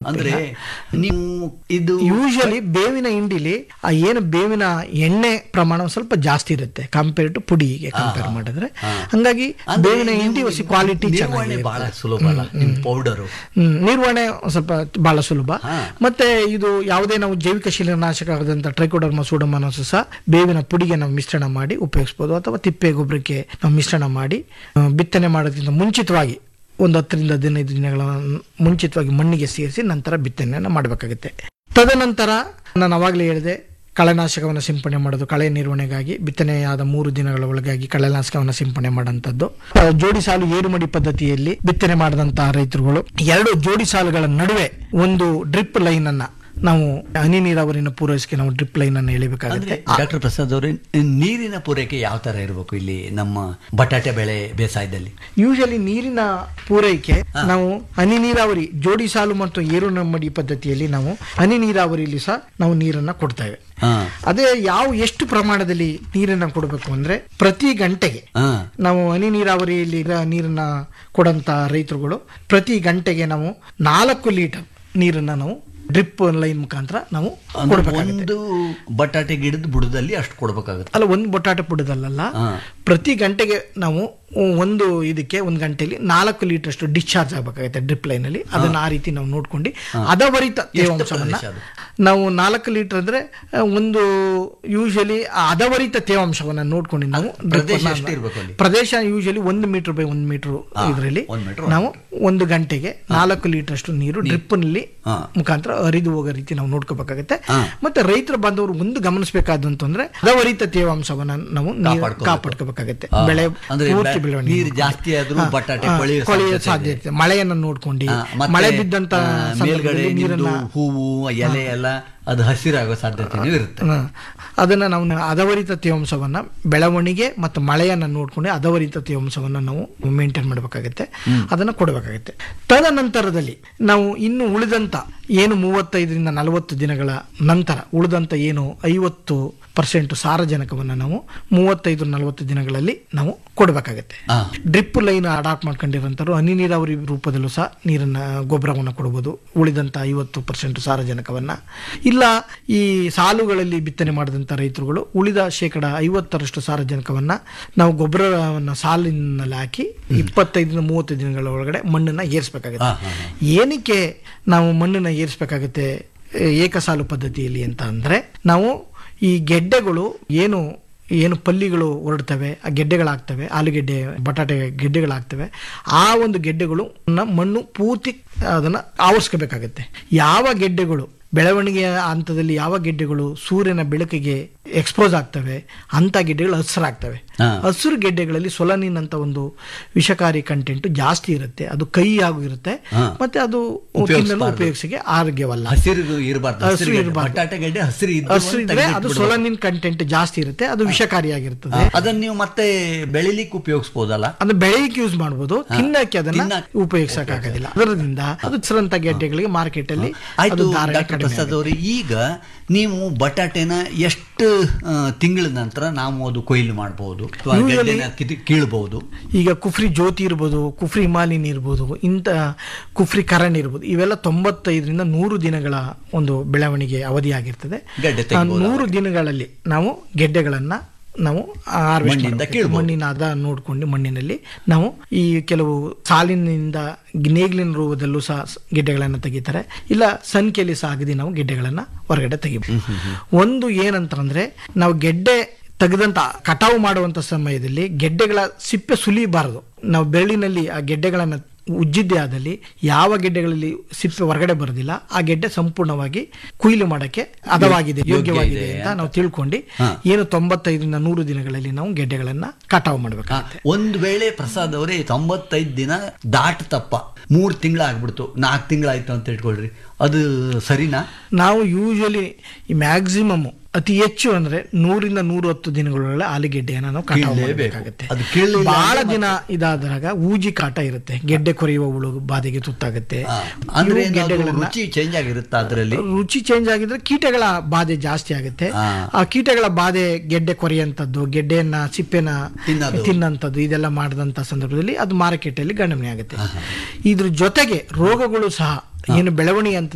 ಅಂದ್ರೆ ನೀವು ಇದು ಯೂಶಲಿ ಬೇವಿನ ಹಿಂಡಿಲಿ ಆ ಏನು ಬೇವಿನ ಎಣ್ಣೆ ಪ್ರಮಾಣ ಒಂದ್ ಸ್ವಲ್ಪ ಜಾಸ್ತಿ ಇರುತ್ತೆ ಕಂಪೇರ್ ಟು ಪುಡಿಗೆ ಕಂಪೇರ್ ಮಾಡಿದ್ರೆ ಹಂಗಾಗಿ ಅಂದ್ರೆ ಬೇವಿನ ಹಿಂಡಿ ನೀವು ಹೊಸಿ ಕ್ವಾಲಿಟಿ ನಿರ್ವಹಣೆ ಬಹಳ ಸುಲಭ ಅಲ್ಲ ನಿಮ್ ಪೌಡರು ಹ್ಮ್, ನಿರ್ವಹಣೆ ಒಂದ್ ಸ್ವಲ್ಪ ಬಹಳ ಸುಲಭ ಹಾ. ಮತ್ತೆ ಇದು ಯಾವುದೇ ನಾವು ಜೈವಿಕ ಶಿಲೀನಾಶಕ ಆದಂತ ಟ್ರೈಕೋಡರ್ಮ ಸೂಡಮನಸು ಸಹ ಬೇವಿನ ಪುಡಿಗೆ ನಾವು ಮಿಶ್ರಣ ಮಾಡಿ ಉಪಯೋಗಿಸಬಹುದು ಅಥವಾ ತಿಪ್ಪೆ ಗೊಬ್ಬರಕ್ಕೆ ನಾವು ಮಿಶ್ರಣ ಮಾಡಿ ಆ, ಬಿತ್ತನೆ ಮಾಡೋದ್ರಿಂದ ಮುಂಚಿತವಾಗಿ ಒಂದು ಹತ್ತರಿಂದ ಹದಿನೈದು ದಿನಗಳ ಮುಂಚಿತವಾಗಿ ಮಣ್ಣಿಗೆ ಸೇರಿಸಿ ನಂತರ ಬಿತ್ತನೆಯನ್ನು ಮಾಡಬೇಕಾಗುತ್ತೆ ತದನಂತರ ನಾನು ಅವಾಗಲೇ ಹೇಳಿದೆ ಕಳೆನಾಶಕವನ್ನು ಸಿಂಪಡಣೆ ಮಾಡೋದು ಕಳೆ ನಿರ್ವಹಣೆಗಾಗಿ ಬಿತ್ತನೆಯಾದ ಮೂರು ದಿನಗಳ ಒಳಗಾಗಿ ಕಳೆನಾಶಕವನ್ನು ಸಿಂಪಡಣೆ ಮಾಡೋಂಥದ್ದು ಆ, ಜೋಡಿ ಸಾಲು ಏರುಮಡಿ ಪದ್ಧತಿಯಲ್ಲಿ ಬಿತ್ತನೆ ಮಾಡಿದಂತಹ ರೈತರುಗಳು ಎರಡು ಜೋಡಿ ಸಾಲುಗಳ ನಡುವೆ ಒಂದು ಡ್ರಿಪ್ ಲೈನ್ ಅನ್ನ ನಾವು ಹನಿ ನೀರಾವರಿನ ಪೂರೈಸಿಕೆ ನಾವು ಡ್ರಿಪ್ ಲೈನ್ ಅನ್ನು ಅಂದ್ರೆ ಎಳಿಬೇಕಾಗುತ್ತೆ ಡಾಕ್ಟರ್ ಪ್ರಸಾದ್ ಅವರೇ ನೀರಿನ ಪೂರೈಕೆ ಯಾವ ತರ ಇರಬೇಕು ಇಲ್ಲಿ ನಮ್ಮ ಬಟಾಟೆ ಬೆಳೆ ಬೇಸಾಯದಲ್ಲಿ ಯೂಶಲಿ ನೀರಿನ ಪೂರೈಕೆ ನಾವು ಹನಿ ನೀರಾವರಿ ಜೋಡಿ ಸಾಲು ಮತ್ತು ಏರು ನಮ್ಮಡಿ ಪದ್ಧತಿಯಲ್ಲಿ ನಾವು ಹನಿ ನೀರಾವರಿಯಲ್ಲಿ ಸಹ ನಾವು ನೀರನ್ನ ಕೊಡ್ತೇವೆ ಹಾ ಅದೇ ಯಾವ ಎಷ್ಟು ಪ್ರಮಾಣದಲ್ಲಿ ನೀರನ್ನ ಕೊಡಬೇಕು ಅಂದ್ರೆ ಪ್ರತಿ ಗಂಟೆಗೆ ಹಾ ನಾವು ಹನಿ ನೀರಾವರಿಯಲ್ಲಿ ಇರೋ ನೀರನ್ನ ಕೊಡಂತ ರೈತರುಗಳು ಪ್ರತಿ ಗಂಟೆಗೆ ನಾವು ನಾಲ್ಕು ಲೀಟರ್ ನೀರನ್ನ ನಾವು ಡ್ರಿಪ್ ಲೈನ್ ಮುಖಾಂತರ ನಾವು ಅಂದ್ರೆ ಕೊಡಬೇಕಾಗುತ್ತೆ ಒಂದು ಬಟಾಟೆ ಗಿಡದ ಬುಡದಲ್ಲಿ ಅಷ್ಟು ಕೊಡ್ಬೇಕಾಗುತ್ತೆ ಅಲ್ಲ ಒಂದು ಬೊಟಾಟೆ ಪುಡದಲ್ಲ ಹಾ. ಪ್ರತಿ ಗಂಟೆಗೆ ನಾವು ಒಂದು ಇದಕ್ಕೆ ಒಂದು ಗಂಟೆಯಲ್ಲಿ ನಾಲ್ಕು ಲೀಟರ್ ಅಷ್ಟು ಡಿಸ್ಚಾರ್ಜ್ ಆಗಬೇಕಾಗುತ್ತೆ ಡ್ರಿಪ್ ಲೈನ್ ಅಲ್ಲಿ ಅದನ್ನ ಆ ರೀತಿ ನಾವು ನೋಡ್ಕೊಂಡು ಅದವರಿತ ತೇವಾಂಶವನ್ನ ಪ್ರದೇಶ ಅದು? ನಾವು ನಾಲ್ಕು ಲೀಟರ್ ಅಂದ್ರೆ ಆ, ಒಂದು ಯೂಶಲಿ ಅದವರಿತ ತೇವಾಂಶವನ್ನ ನೋಡ್ಕೊಂಡು ನಾವು drip ಪ್ರದೇಶ ಅನ್ನ- ಎಷ್ಟು ಇರ್ಬೇಕು ಅಲ್ಲಿ? ಪ್ರದೇಶ ಯೂಶಲಿ ಒಂದು ಮೀಟರ್ ಬೈ ಒಂದು ಮೀಟರ್ ಇದರಲ್ಲಿ ಒಂದ್ meter, ನಾವು ಒಂದು ಗಂಟೆಗೆ ನಾಲ್ಕು ಲೀಟರ್ ಅಷ್ಟು ನೀರು ಡ್ರಿಪ್ ನಲ್ಲಿ ಹಾ. ಮುಖಾಂತರ ಹರಿದು ಹೋಗೋ ರೀತಿ ನಾವು ನೋಡ್ಕೋಬೇಕಾಗತ್ತೆ ಹಾ. ಮತ್ತೆ ರೈತರ ಬಾಂಧವರು ಒಂದು ಗಮನಿಸಬೇಕಾದಂತಂದ್ರೆ ಅದವರಿತ ತೇವಾಂಶವನ್ನ ನಾವು ನೀರು ಕಾಪಾಡ್ಕೋಬೇಕು. ಕಾಪಾಡ್ಕೋಬೇಕಾಗತ್ತೆ ಹಾ. ಬೆಳೆ ಅಂದ್ರೆ ಪೂರ್ತಿ ಬೆ- ಬೆಳವಣಿಗೆ ನೀರು ಜಾಸ್ತಿ ಆದ್ರೂ ಹಾ. ಬಟಾಟೆ ಹಾ, ಕೊಳೆಯೋ ಕೊಳೆಯೋ ಸಾಧ್ಯತೆ ಸಾಧ್ಯತೆ ಮಳೆಯನ್ನ ನೋಡ್ಕೊಂಡು ಹಾ, ಮತ್ತೆ, ಮಳೆ ಬಿದ್ದಂತ ಆ, ಮೇಲ್ಗಡೆ ಸಂದರ್ಭದಲ್ಲಿ ನಿಮ್ದು ನೀರನ್ನ ಹೂವು ಎಲೆ ಎಲ್ಲ ಅದು ಹಸಿರಾಗೋ ಸಾಧ್ಯತೆನೂ ಇರುತ್ತೆ ಹಾ. ಅದನ್ನ ನಾವು ಅದವರಿತ ತೇವಾಂಶವನ್ನ ಬೆಳವಣಿಗೆ ಮತ್ತು ಮಳೆಯನ್ನ ನೋಡ್ಕೊಂಡು ಅದವರಿತ ತೇವಾಂಶವನ್ನ ನಾವು ಮೇಂಟೈನ್ ಮಾಡಬೇಕಾಗುತ್ತೆ ಅದನ್ನ ಕೊಡಬೇಕಾಗುತ್ತೆ ತದನಂತರದಲ್ಲಿ ನಾವು ಇನ್ನು ಉಳಿದಂತ ಏನು ಮೂವತ್ತೈದರಿಂದ ನಲವತ್ತು ದಿನಗಳ ನಂತರ ಉಳಿದಂತ ಏನು ಐವತ್ತು ಪರ್ಸೆಂಟ್ ಸಾರಜನಕವನ್ನು ನಾವು ಮೂವತ್ತೈದು ನಲವತ್ತು ದಿನಗಳಲ್ಲಿ ನಾವು ಕೊಡಬೇಕಾಗತ್ತೆ ಹಾ. ಡ್ರಿಪ್ ಲೈನ್ ಅಡಾಪ್ಟ್ ಮಾಡ್ಕೊಂಡಿರೋಂಥವ್ರು ಹನಿ ನೀರಾವರಿ ರೂಪದಲ್ಲೂ ಸಹ ನೀರನ್ನ ಗೊಬ್ಬರವನ್ನು ಕೊಡಬಹುದು ಉಳಿದಂತ ಐವತ್ತು ಪರ್ಸೆಂಟ್ ಸಾರಜನಕವನ್ನ ಇಲ್ಲ ಈ ಸಾಲುಗಳಲ್ಲಿ ಬಿತ್ತನೆ ಮಾಡಿದಂಥ ರೈತರುಗಳು ಉಳಿದ ಶೇಕಡ ಐವತ್ತರಷ್ಟು ಸಾರಜನಕವನ್ನ ನಾವು ಗೊಬ್ಬರವನ್ನು ಸಾಲಿನಲ್ಲಿ ಹಾಕಿ ಇಪ್ಪತ್ತೈದರಿಂದ ಮೂವತ್ತು ದಿನಗಳ ಒಳಗಡೆ ಮಣ್ಣನ್ನ ಏರಿಸಬೇಕಾಗುತ್ತೆ ಹಾ, ಹಾ, ಏನಕ್ಕೆ ನಾವು ಮಣ್ಣನ್ನ ಏರಿಸಬೇಕಾಗುತ್ತೆ ಏಕಸಾಲು ಪದ್ಧತಿಯಲ್ಲಿ ಅಂತ ಅಂದ್ರೆ ನಾವು ಈ ಗೆಡ್ಡೆಗಳು ಏನು ಏನು ಪಲ್ಲಿಗಳು ಹೊರಡ್ತವೆ ಆ ಗೆಡ್ಡೆಗಳಾಗ್ತವೆ ಆಲೂಗೆಡ್ಡೆ ಬಟಾಟೆ ಗೆಡ್ಡೆಗಳಾಗ್ತವೆ ಆ ಒಂದು ಗೆಡ್ಡೆಗಳು ನ ಮಣ್ಣು ಪೂರ್ತಿ ಅದನ್ನ ಆವರಿಸ್ಕೋಬೇಕಾಗತ್ತೆ ಯಾವ ಗೆಡ್ಡೆಗಳು ಬೆಳವಣಿಗೆಯ ಹಂತದಲ್ಲಿ ಯಾವ ಗೆಡ್ಡೆಗಳು ಸೂರ್ಯನ ಬೆಳಕಿಗೆ ಎಕ್ಸ್ಪೋಸ್ ಆಗ್ತವೆ ಅಂತ ಗೆಡ್ಡೆಗಳು ಹಸಿರಾಗ್ತವೆ ಹಾ. ಹಸಿರು ಗೆಡ್ಡೆಗಳಲ್ಲಿ ಸೊಲನಿನ್ ಅಂತ ಒಂದು ವಿಷಕಾರಿ ಕಂಟೆಂಟ್ ಜಾಸ್ತಿ ಇರುತ್ತೆ ಅದು ಕೈ ಆಗು ಇರುತ್ತೆ ಹಾ. ಮತ್ತೆ ಅದು ಉಪಯೋಗಿಸ್ಬಾರ್ದು. ತಿನ್ನಲು ಉಪಯೋಗಿಸಿಗೆ ಆರೋಗ್ಯವಲ್ಲ ಹಸಿರು ಇರಬಾರ್ದು ಹಸಿರು ಹಸಿರು ಇರ್ಬಾರ್ದು. ಬಟಾಟೆ ಗಡ್ಡೆ ಹಸಿರು ಇದ್ದು ಹಸಿರು ಇದ್ರೆ ಅದು ಸೊಲನಿನ್ ಕಂಟೆಂಟ್ ಜಾಸ್ತಿ ಇರುತ್ತೆ ಅದು ವಿಷಕಾರಿಯಾಗಿರ್ತದೆ ಅದನ್ನ ನೀವು ಮತ್ತೆ ಬೆಳಿಲಿಕ್ಕೆ ಉಪಯೋಗಿಸಬಹುದಲ್ಲ ಅದು ಬೆಳೆಯಕ್ಕೆ ಯೂಸ್ ಮಾಡಬಹುದು ತಿನ್ನಕ್ಕೆ ಅದನ್ನ ತಿನ್ನಕ್ಕೆ ಉಪಯೋಗಿಸಕ್ಕಾಗೋದಿಲ್ಲ ಅದರಿಂದ ಅದು ಹಸಿರಂತ ಗೆಡ್ಡೆಗಳಿಗೆ ಮಾರ್ಕೆಟ್ ಅಲ್ಲಿ ಆಯ್ತು ಅದು ಧಾರಣೆ ಡಾಕ್ಟರ್ ಕಡಿಮೆ ಪ್ರಸಾದ್ ಅವರೇ ಈಗ ನೀವು ಬಟಾಟೆನ ಎಷ್ಟು ಆ, ತಿಂಗಳ ನಂತರ ನಾವು ಅದು ಕೊಯ್ಲು ಮಾಡಬಹುದು Usually- ಕೀಳ್ಬಹುದು ಈಗ ಕುಫ್ರಿ ಜ್ಯೋತಿ ಇರ್ಬೋದು ಕುಫ್ರಿ ಹಿಮಾಲಿನಿ ಇರ್ಬೋದು ಇಂಥ ಕುಫ್ರಿ ಕರಣ್ ಇರ್ಬೋದು ಇವೆಲ್ಲ ತೊಂಬತ್ತೈದರಿಂದ ನೂರು ದಿನಗಳ ಒಂದು ಬೆಳವಣಿಗೆ ಅವಧಿಯಾಗಿರ್ತದೆ ಗೆಡ್ಡೆ ಆ ತೆಗಿಬೋದು ನೂರು ದಿನಗಳಲ್ಲಿ ನಾವು ಗೆಡ್ಡೆಗಳನ್ನ ನಾವು harvest ಮಣ್ಣಿಂದ ಮಾಡ್ಬೇಕು. ಕೀಳ್ಬೋದು. ಮಣ್ಣಿನ ಅದ ನೋಡ್ಕೊಂಡು ಮಣ್ಣಿನಲ್ಲಿ ನಾವು ಈ ಕೆಲವು ಸಾಲಿನಿಂದ ನೇಗಿಲಿನ ರೂಪದಲ್ಲೂ ಸಹ ಸ್- ಗೆಡ್ಡೆಗಳನ್ನ ತೆಗಿತಾರೆ ಇಲ್ಲ ಸಂಖ್ಯೆಯಲ್ಲಿ ಸಹ ಅಗದಿ ನಾವು ಗೆಡ್ಡೆಗಳನ್ನ ಹೊರಗಡೆ ತೆಗಿಬಹುದು ಒಂದು ಏನಂತ ಅಂದ್ರೆ ನಾವು ಗೆಡ್ಡೆ ತೆಗೆದಂತ ಕಟಾವು ಮಾಡುವಂತ ಸಮಯದಲ್ಲಿ ಗೆಡ್ಡೆಗಳ ಸಿಪ್ಪೆ ಸುಲಿಬಾರದು ನಾವು ಬೆರಳಿನಲ್ಲಿ ಆ ಗೆಡ್ಡೆಗಳನ್ನ ಉಜ್ಜಿದ್ದೇ ಆದಲ್ಲಿ ಯಾವ ಗೆಡ್ಡೆಗಳಲ್ಲಿ ಸಿಪ್ಪೆ ಹೊರಗಡೆ ಬರೋದಿಲ್ಲ ಆ ಗೆಡ್ಡೆ ಸಂಪೂರ್ಣವಾಗಿ ಕುಯ್ಲು ಮಾಡಕ್ಕೆ ಹದವಾಗಿದೆ ಯೋಗ್ಯ ಯೋಗ್ಯವಾಗಿದೆ ಇದೆ ಅಂತ ನಾವು ತಿಳ್ಕೊಂಡು ಹಾ. ಏನು ತೊಂಬತ್ತೈದರಿಂದ ನೂರು ದಿನಗಳಲ್ಲಿ ನಾವು ಗೆಡ್ಡೆಗಳನ್ನ ಕಟಾವು ಮಾಡಬೇಕಾಗುತ್ತೆ ಒಂದ್ ವೇಳೆ ಪ್ರಸಾದ್ ಅವರೇ ತೊಂಬತ್ತೈದು ದಿನ ದಾಟತಪ್ಪ ಮೂರ್ ತಿಂಗಳ ಆಗ್ಬಿಡ್ತು ನಾಲ್ಕು ತಿಂಗಳಾಯ್ತು ಅಂತ ಇಟ್ಕೊಳ್ರಿ ಅದು ಸರಿನಾ ನಾವು ಯೂಶಲಿ ಮ್ಯಾಕ್ಸಿಮಮ್ ಅತಿ ಹೆಚ್ಚು ಅಂದ್ರೆ ನೂರಿಂದ ನೂರ ಹತ್ತು ದಿನಗಳೊಳಗೆ ಆಲೂಗೆಡ್ಡೆಯನ್ನ ನಾವು ಕಟಾವು ಕೀಳ್ಲೇಬೇಕು. ಮಾಡಬೇಕಾಗುತ್ತೆ ಅದು ಕೀಳ್ಲಿಲ್ಲ ಬಹಳ ಅಂದ್ರೆ ದಿನ ಇದಾದಾಗ ಊಜಿ ಕಾಟ ಇರುತ್ತೆ ಗೆಡ್ಡೆ ಕೊರೆಯುವ ಹುಳು ಬಾಧೆಗೆ ತುತ್ತಾಗುತ್ತೆ ಆ, ಅಂದ್ರೆ ಇವು ಏನಾದ್ರು ಗೆಡ್ಡೆಗಳನ್ನ ರುಚಿ ಚೇಂಜ್ ಆಗಿರುತ್ತಾ ಅದರಲ್ಲಿ ರುಚಿ ಚೇಂಜ್ ಆಗಿದ್ರೆ ಕೀಟಗಳ ಬಾಧೆ ಜಾಸ್ತಿ ಆಗುತ್ತೆ ಆ. ಆ ಕೀಟಗಳ ಬಾಧೆ ಗೆಡ್ಡೆ ಕೊರೆಯಂತದ್ದು ಗೆಡ್ಡೆಯನ್ನ ಸಿಪ್ಪೆನ ತಿನ್ನೋದು. ತಿನ್ನಂಥದ್ದು ಇದೆಲ್ಲ ಮಾಡಿದಂತ ಸಂದರ್ಭದಲ್ಲಿ ಅದು ಮಾರುಕಟ್ಟೆಯಲ್ಲಿ ಗಣನೆ ಆಗುತ್ತೆ ಇದ್ರ ಜೊತೆಗೆ ರೋಗಗಳು ಸಹ ಏನು ಬೆಳವಣಿಗೆ ಅಂತ